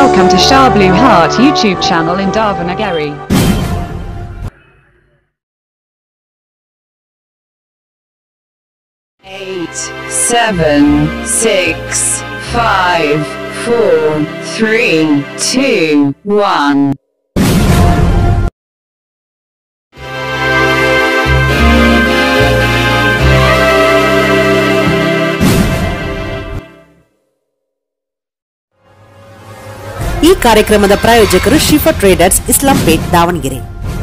Welcome to Shah Blue Heart YouTube channel in Davanagari. Eight, seven, six, five, four, three, two, one. ಈ ಕಾರ್ಯಕ್ರಮದ ಪ್ರಾಯೋಜಕರು Shifa traders ಇಸ್ಲಾಂಪೇಟ್ Davanagere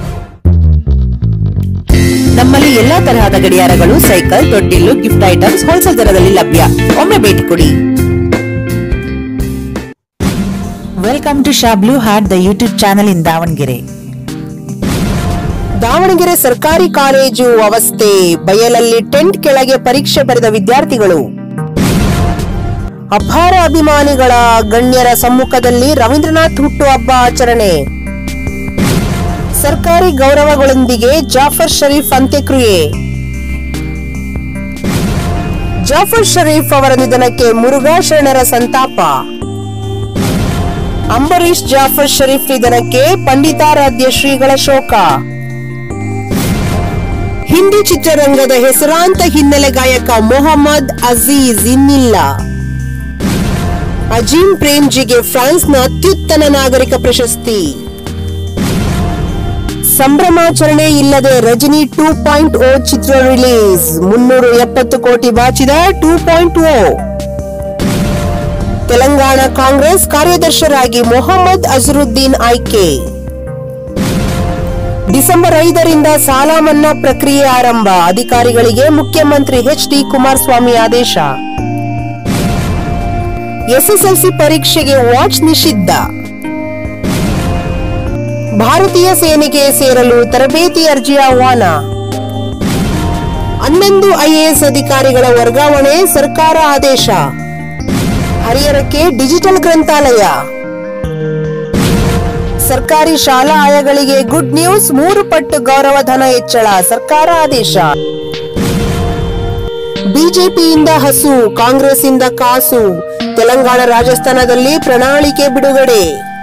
ನಮ್ಮಲ್ಲಿ ಎಲ್ಲಾ ತರಹದ ಗಡಿಯಾರಗಳು ಸೈಕಲ್ ತೊಟ್ಟಿಲು ಗಿಫ್ಟ್ ಐಟಮ್ಸ್ ಹೋಲ್ಸೇಲ್ ದರದಲ್ಲಿ ಲಭ್ಯ ಒಮ್ಮೆ ಭೇಟಿ ಕೊಡಿ welcome to Sha blue heart the YouTube channel in Davanagere Davanagere ಸರ್ಕಾರಿ ಕಾಲೇಜು ಅವಸ್ಥೆ ಬಯಲಲ್ಲಿ ಟೆಂಟ್ ಕೆಳಗೆ ಪರೀಕ್ಷೆ ಬರೆದ ವಿದ್ಯಾರ್ಥಿಗಳು ಅಪಾರ ಅಭಿಮಾನಿಗಳ ಗಣ್ಯರ ಸಮ್ಮುಖದಲ್ಲಿ ರವೀಂದ್ರನಾಥ್ ಹುಟ್ಟುಹಬ್ಬ ಆಚರಣೆ ಸರ್ಕಾರಿ ಗೌರವಗಳೊಂದಿಗೆ ಜಾಫರ್ ಶರೀಫ್ ಅಂತ್ಯಕ್ರಿಯೆ ಜಾಫರ್ ಶರೀಫ್ ಅವರ ನಿಧನಕ್ಕೆ ಮುರುಘಾ ಶರಣರ ಸಂತಾಪ ಅಂಬರೀಶ್ ಜಾಫರ್ ಶರೀಫ್ ನಿಧನಕ್ಕೆ ಪಂಡಿತಾರಾಧ್ಯ ಶ್ರೀಗಳ ಶೋಕ ಹಿಂದಿ ಚಿತ್ರರಂಗದ ಹೆಸರಾಂತ ಹಿನ್ನೆಲೆ ಗಾಯಕ ಮೊಹಮ್ಮದ್ ಅಜೀಜ್ ಇನ್ನಿಲ್ಲ ಅಜೀಂ ಪ್ರೇಮ್ಜಿಗೆ ಫ್ರಾನ್ಸ್ನ ಅತ್ಯುತ್ತಮ ನಾಗರಿಕ ಪ್ರಶಸ್ತಿ ಸಂಭ್ರಮಾಚರಣೆ ಇಲ್ಲದೆ ರಜನಿ ಟೂ ಪಾಯಿಂಟ್ ಓ ಚಿತ್ರ ರಿಲೀಸ್ ಮುನ್ನೂರು ಎಪ್ಪತ್ತು ಕೋಟಿ ಬಾಚಿದ two point O Telangana Congress ಕಾರ್ಯದರ್ಶರಾಗಿ ಮೊಹಮ್ಮದ್ ಅಜರುದ್ದೀನ್ ಆಯ್ಕೆ ಡಿಸೆಂಬರ್ ಐದರಿಂದ ಸಾಲ ಮನ್ನಾ ಪ್ರಕ್ರಿಯೆ ಆರಂಭ ಅಧಿಕಾರಿಗಳಿಗೆ ಮುಖ್ಯಮಂತ್ರಿ ಎಚ್ ಡಿ ಕುಮಾರಸ್ವಾಮಿ ಆದೇಶ ಎಸ್ಎಸ್ಎಲ್ಸಿ ಪರೀಕ್ಷೆಗೆ ವಾಚ್ ನಿಷಿದ್ಧ ಭಾರತೀಯ ಸೇನೆಗೆ ಸೇರಲು ತರಬೇತಿ ಅರ್ಜಿ ಆಹ್ವಾನ ಹನ್ನೊಂದು ಐಎಎಸ್ ಅಧಿಕಾರಿಗಳ ವರ್ಗಾವಣೆ ಸರ್ಕಾರ ಆದೇಶ ಹರಿಹರಕ್ಕೆ ಡಿಜಿಟಲ್ ಗ್ರಂಥಾಲಯ ಸರ್ಕಾರಿ ಶಾಲಾ ಆಯಗಳಿಗೆ ಗುಡ್ ನ್ಯೂಸ್ ಮೂರು ಪಟ್ಟು ಗೌರವಧನ ಹೆಚ್ಚಳ ಸರ್ಕಾರ ಆದೇಶ ಬಿಜೆಪಿಯಿಂದ ಹಸು ಕಾಂಗ್ರೆಸ್ಸಿಂದ ಕಾಸು ತೆಲಂಗಾಣ ರಾಜಸ್ಥಾನದಲ್ಲಿ ಪ್ರಣಾಳಿಕೆ ಬಿಡುಗಡೆ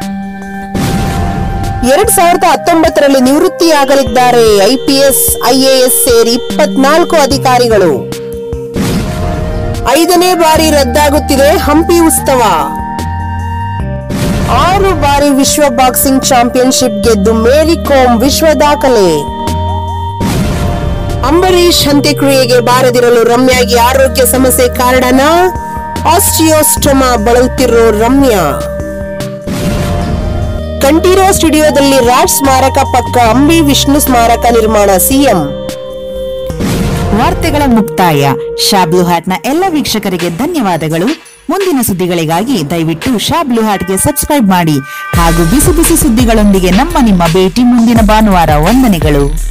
ಎರಡ್ ಸಾವಿರದ ಹತ್ತೊಂಬತ್ತರಲ್ಲಿ ನಿವೃತ್ತಿಯಾಗಲಿದ್ದಾರೆ ಐಪಿಎಸ್ ಐಎಎಸ್ ಸೇರಿ ಇಪ್ಪತ್ನಾಲ್ಕು ಅಧಿಕಾರಿಗಳು ಐದನೇ ಬಾರಿ ರದ್ದಾಗುತ್ತಿದೆ ಹಂಪಿ ಉತ್ಸವ ಆರು ಬಾರಿ ವಿಶ್ವ ಬಾಕ್ಸಿಂಗ್ ಚಾಂಪಿಯನ್ಶಿಪ್ ಗೆದ್ದು ಮೇರಿ ಕೋಮ್ ವಿಶ್ವ ದಾಖಲೆ ಅಂಬರೀಶ್ ಅಂತ್ಯಕ್ರಿಯೆಗೆ ಬಾರದಿರಲು ರಮ್ಯಾಗೆ ಆರೋಗ್ಯ ಸಮಸ್ಯೆ ಕಾರಣನ ಆಸ್ಟಿಯೋಸ್ಟೊಮಾ ಬಳಲುತ್ತಿರೋ ರಮ್ಯಾ ಕಂಠೀರೋ ಸ್ಟುಡಿಯೋದಲ್ಲಿ ರಾಜ್ ಸ್ಮಾರಕ ಪಕ್ಕ ಅಂಬಿ ವಿಷ್ಣು ಸ್ಮಾರಕ ನಿರ್ಮಾಣ ಸಿಎಂ ವಾರ್ತೆಗಳ ಮುಕ್ತಾಯ ಶಾಬ್ಲು ಹಾಟ್ನ ಎಲ್ಲ ವೀಕ್ಷಕರಿಗೆ ಧನ್ಯವಾದಗಳು ಮುಂದಿನ ಸುದ್ದಿಗಳಿಗಾಗಿ ದಯವಿಟ್ಟು ಶಾಬ್ಲು ಹಾಟ್ಗೆ ಸಬ್ಸ್ಕ್ರೈಬ್ ಮಾಡಿ ಹಾಗೂ ಬಿಸಿ ಬಿಸಿ ಸುದ್ದಿಗಳೊಂದಿಗೆ ನಮ್ಮ ನಿಮ್ಮ ಭೇಟಿ ಮುಂದಿನ ಭಾನುವಾರ ವಂದನೆಗಳು